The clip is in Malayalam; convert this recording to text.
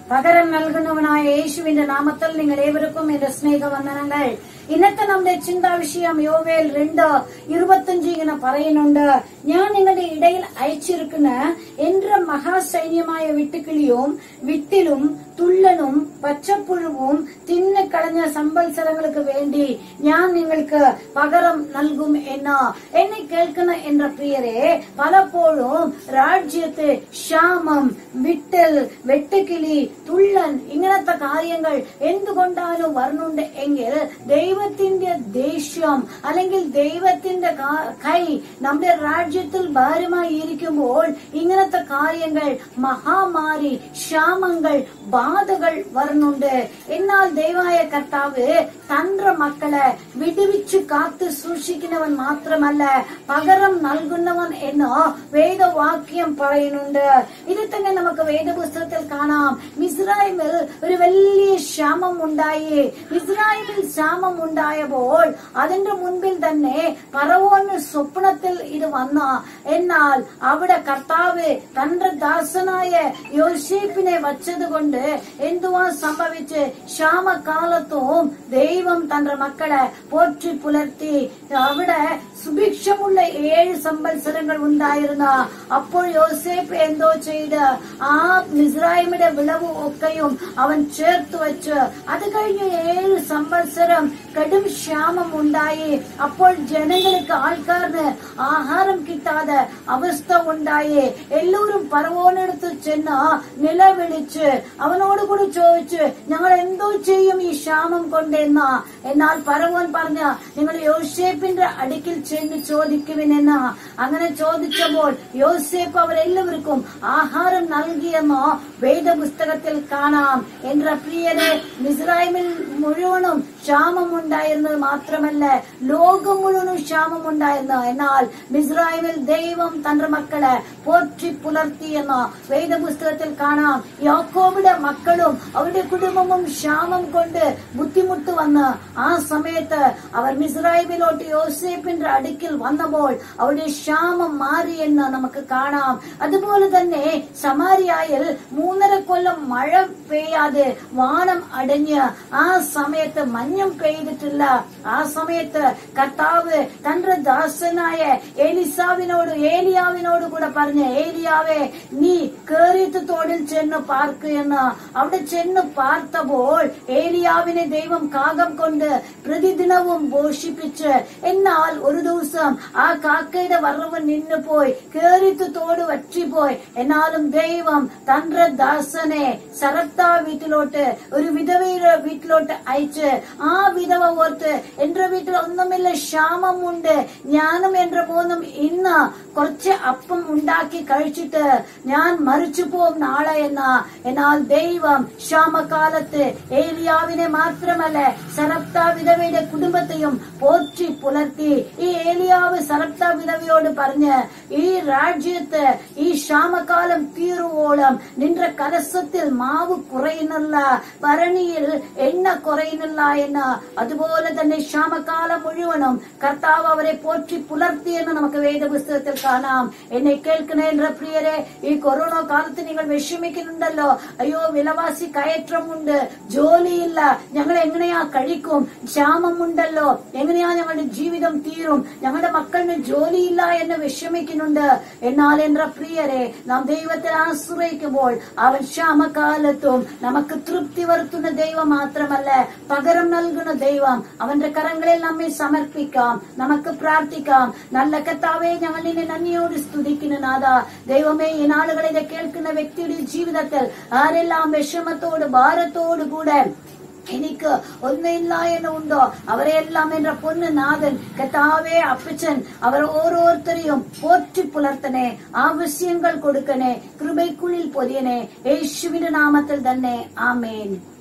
പകരം നൽകുന്നവനായ യേശുവിന്റെ നാമത്തിൽ നിങ്ങൾ ഏവർക്കും എന്റെ സ്നേഹവന്ദനങ്ങൾ ഇന്നത്തെ നമ്മുടെ ചിന്താ വിഷയം യോവേൽ രണ്ട് ഇരുപത്തഞ്ച് ഇങ്ങനെ പറയുന്നുണ്ട് ഞാൻ നിങ്ങളുടെ ഇടയിൽ അയച്ചിരിക്കുന്ന എന്റെ മഹാസൈന്യമായ വിട്ടുകിളിയും വിട്ടിലും തുള്ളനും പച്ചപ്പുഴുവും തിന്നിക്കളഞ്ഞ സംവത്സരങ്ങൾക്ക് വേണ്ടി ഞാൻ നിങ്ങൾക്ക് പകരം നൽകും എന്ന് എന്നെ കേൾക്കുന്ന എன்ற പ്രിയരെ പലപ്പോഴും രാജ്യത്ത് ക്ഷാമം വിട്ടൽ വെട്ടുകിളി തുള്ളൻ ഇങ്ങനത്തെ കാര്യങ്ങൾ എന്തുകൊണ്ടാണ് വരുന്നുണ്ട് എങ്കിൽ ദൈവത്തിന്റെ ദേഷ്യം അല്ലെങ്കിൽ ദൈവത്തിന്റെ കാ- കൈ നമ്മുടെ രാജ്യത്തിൽ ഭാരമായി ഇരിക്കുമ്പോൾ ഇങ്ങനത്തെ കാര്യങ്ങൾ മഹാമാരി ക്ഷാമങ്ങൾ ബാധകൾ വരുന്നുണ്ട് എന്നാൽ ദൈവായ കർത്താവ് തന്റെ മക്കളെ വിടുവിച്ചു കാത്തു സൂക്ഷിക്കുന്നവൻ മാത്രമല്ല പകരം നൽകുന്നവൻ എന്ന് വേദവാക്യം പറയുന്നുണ്ട് ഇത് തന്നെ നമുക്ക് വേദപുസ്തകത്തിൽ കാണാം മിസ്രൈമിൽ ഒരു വലിയ ക്ഷാമം ഉണ്ടായി ഇസ്രായേലിൽ ക്ഷാമം ഉണ്ടായപ്പോൾ അതിന്റെ മുൻപിൽ തന്നെ പറവോന് സ്വപ്നത്തിൽ ഇത് വന്ന എന്നാൽ അവിടെ കർത്താവ് തന്റെ ദാസനായ യോസേപ്പിനെ വച്ചതുകൊണ്ട് എന്തുവാ സംഭവിച്ച് ക്ഷാമകാലത്തും ദൈവം തന്റെ മക്കളെ പോറ്റി പുലർത്തി അവിടെ സുഭിക്ഷമുള്ള ഏഴ് സംവത്സരങ്ങൾ ഉണ്ടായിരുന്ന അപ്പോൾ യോസേപ്പ് എന്തോ ചെയ്ത് ആ മിസ്രൈമിന്റെ വിളവ് ഒക്കെയും അവൻ ചേർത്ത് വെച്ച് അത് കഴിഞ്ഞ് ഏഴ് സംവത്സരം കടും ക്ഷാമം ഉണ്ടായി അപ്പോൾ ജനങ്ങൾക്ക് ആൾക്കാർക്ക് ആഹാരം കിട്ടാതെ അവസ്ഥ ഉണ്ടായി എല്ലാവരും പറവോനെടുത്ത് ചെന്ന് നിലവിളിച്ച് അവനോട് കൂടി ചോദിച്ച് ഞങ്ങൾ എന്തോ ചെയ്യും ഈ ക്ഷാമം കൊണ്ടെന്ന എന്നാൽ പറവോൻ പറഞ്ഞ നിങ്ങൾ യോസേപ്പിന്റെ അടുക്കിൽ ചെന്ന് ചോദിക്കുവിനെന്ന് അങ്ങനെ ചോദിച്ചപ്പോൾ യോസേപ്പ് അവരെല്ലാവർക്കും ആഹാരം നൽകിയെന്ന് വേദപുസ്തകത്തിൽ കാണാം എன்ற പ്രിയരെ മിസ്രൈമിൽ മുഴുവനും ക്ഷാമം ഉണ്ടായിരുന്നത് മാത്രമല്ല ലോകം മുഴുവനും ക്ഷാമം ഉണ്ടായിരുന്നു എന്നാൽ മിസ്രൈമിൽ ദൈവം തന്റെ മക്കളെ പോറ്റി പുലർത്തിയെന്ന് വേദപുസ്തകത്തിൽ കാണാം യാക്കോബിന്റെ മക്കളും അവരുടെ കുടുംബവും ക്ഷാമം കൊണ്ട് ബുദ്ധിമുട്ട് വന്ന് ആ സമയത്ത് അവർ മിസ്രൈമിലോട്ട് യോസേപ്പിന്റെ അടുക്കിൽ വന്നപ്പോൾ അവരുടെ ക്ഷാമം മാറിയെന്ന് നമുക്ക് കാണാം അതുപോലെ തന്നെ സമാരിയായിൽ മൂന്നര കൊല്ലം മഴ പെയ്യാതെ വാനം അടഞ്ഞ് ആ സമയത്ത് മഞ്ഞും പെയ്തിട്ടില്ല ആ സമയത്ത് കർത്താവ് തന്റെ ദാസനായ ഏലിസാവിനോട് ഏലിയാവിനോട് കൂടെ പറഞ്ഞ് ഏലിയാവെ നീ കേറിയത്ത് തോടിൽ ചെന്ന് പാർക്ക് എന്ന് അവിടെ ചെന്ന് പാർത്തപ്പോൾ ഏലിയാവിനെ ദൈവം കാകം കൊണ്ട് പ്രതിദിനവും പോഷിപ്പിച്ച് എന്നാൽ ഒരു ദിവസം ആ കാക്കയുടെ വറവ് നിന്നു പോയി കേറിത്ത് തോട് വറ്റിപ്പോയി എന്നാലും ദൈവം തന്റെ ദാസനെ സരത്ത വീട്ടിലോട്ട് ഒരു വിധവയുടെ വീട്ടിലോട്ട് അയച്ച് ആ വിധവ ഓർത്ത് എന്റെ വീട്ടിൽ ഒന്നുമില്ല ക്ഷാമമുണ്ട് ഞാനും എന്റെ മോനും ഇന്ന് കുറച്ച് അപ്പം ഉണ്ടാക്കി കഴിച്ചിട്ട് ഞാൻ മരിച്ചു പോകും നാളെ എന്ന എന്നാൽ ദൈവം ക്ഷാമകാലത്ത് ഏലിയാവിനെ മാത്രമല്ല സരപ്ത വിധവയുടെ കുടുംബത്തെയും പോറ്റി പുലർത്തി ഈ ഏലിയാവ് സരപ്ത വിധവയോട് പറഞ്ഞ് ഈ രാജ്യത്ത് ഈ ക്ഷാമകാലം തീരുവോളം നിന്റെ കലസത്തിൽ മാവ് കുറയുന്നില്ല ഭരണിയിൽ എണ്ണ കുറയുന്നില്ല എന്ന് അതുപോലെ തന്നെ ക്ഷാമകാലം മുഴുവനും കർത്താവ് അവരെ പോറ്റി പുലർത്തിയെന്ന് നമുക്ക് വേദപുസ്തകത്തിൽ കാണാം എന്നെ കേൾക്കുന്ന എന്റെ പ്രിയരെ ഈ കൊറോണ കാലത്ത് നിങ്ങൾ വിഷമിക്കുന്നുണ്ടല്ലോ അയ്യോ വിലവാസി കയറ്റമുണ്ട് ജോലിയില്ല ഞങ്ങൾ എങ്ങനെയാ കഴിക്കും ക്ഷാമമുണ്ടല്ലോ എങ്ങനെയാ ഞങ്ങളുടെ ജീവിതം തീരും ഞങ്ങളുടെ മക്കളിന് ജോലിയില്ല എന്ന് വിഷമിക്കുന്നുണ്ട് എന്നാൽ എന്റെ പ്രിയരെ നാം ദൈവത്തെ ആശ്രയിക്കുമ്പോൾ അവൻ ക്ഷാമകാലത്തും നമുക്ക് തൃപ്തി വരുത്തുന്ന ദൈവം മാത്രമല്ല പകരം നൽകുന്ന ദൈവം അവന്റെ കരങ്ങളിൽ നമ്മെ സമർപ്പിക്കാം നമുക്ക് പ്രാർത്ഥിക്കാം നല്ല കർത്താവെ ഞങ്ങൾ നിന്നെ നന്ദിയോട് സ്തുതിക്കുന്നു നാഥ ദൈവമേ ഈ നാളുകളിലെ കേൾക്കുന്ന വ്യക്തിയുടെ ജീവിതത്തിൽ ആരെല്ലാം വിഷമത്തോട് ഭാരത്തോടു കൂടെ എനിക്ക് ഒന്നില്ല എന്നുണ്ടോ അവരെല്ലാം എന്റെ പൊന്ന് നാഥൻ കഥാവേ അപ്പച്ചൻ അവർ ഓരോരുത്തരെയും പോറ്റി പുലർത്തനെ ആവശ്യങ്ങൾ കൊടുക്കണേ കൃപയ്ക്കുള്ളിൽ പൊതിയനെ യേശുവിന്റെ നാമത്തിൽ തന്നെ ആമേൻ